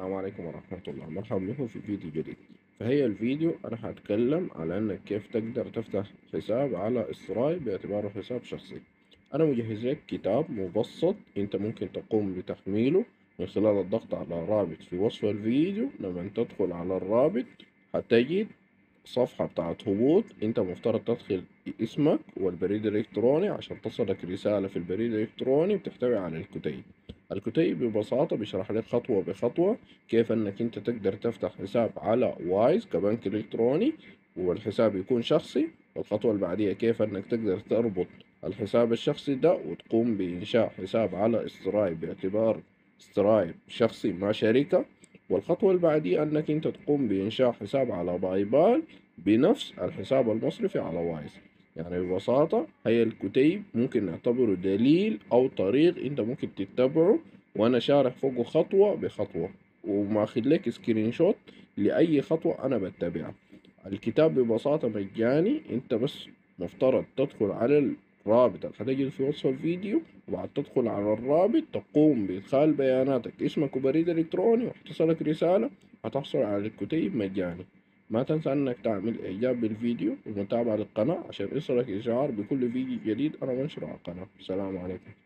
السلام عليكم ورحمة الله مرحبا بكم في فيديو جديد فهي الفيديو أنا هتكلم على إنك كيف تقدر تفتح حساب على استراي باعتباره حساب شخصي أنا مجهز لك كتاب مبسط أنت ممكن تقوم بتحميله من خلال الضغط على رابط في وصف الفيديو لما تدخل على الرابط هتجد صفحة بتاعت هبوط أنت مفترض تدخل اسمك والبريد الإلكتروني عشان تصلك رسالة في البريد الإلكتروني بتحتوي على الكتيب الكتيب ببساطة بيشرح لك خطوة بخطوة كيف انك انت تقدر تفتح حساب على وايز كبنك الكتروني والحساب يكون شخصي والخطوة اللي بعديها كيف انك تقدر تربط الحساب الشخصي ده وتقوم بإنشاء حساب على استراي باعتبار استراي شخصي مع شركة والخطوة اللي بعديها انك انت تقوم بإنشاء حساب على باي بال بنفس الحساب المصرفي على وايز يعني ببساطة هي الكتيب ممكن نعتبره دليل أو طريق أنت ممكن تتبعه وأنا شارح فوقه خطوة بخطوة وماخد لك سكرين شوت لأي خطوة أنا بتبعها الكتاب ببساطة مجاني أنت بس مفترض تدخل على الرابط اللي هتجد في وصف الفيديو وبعد تدخل على الرابط تقوم بإدخال بياناتك اسمك وبريد إلكتروني وتصلك رسالة هتحصل على الكتيب مجاني ما تنسى انك تعمل اعجاب بالفيديو ومتابعة للقناة عشان يصلك اشعار بكل فيديو جديد انا بنشره على القناة السلام عليكم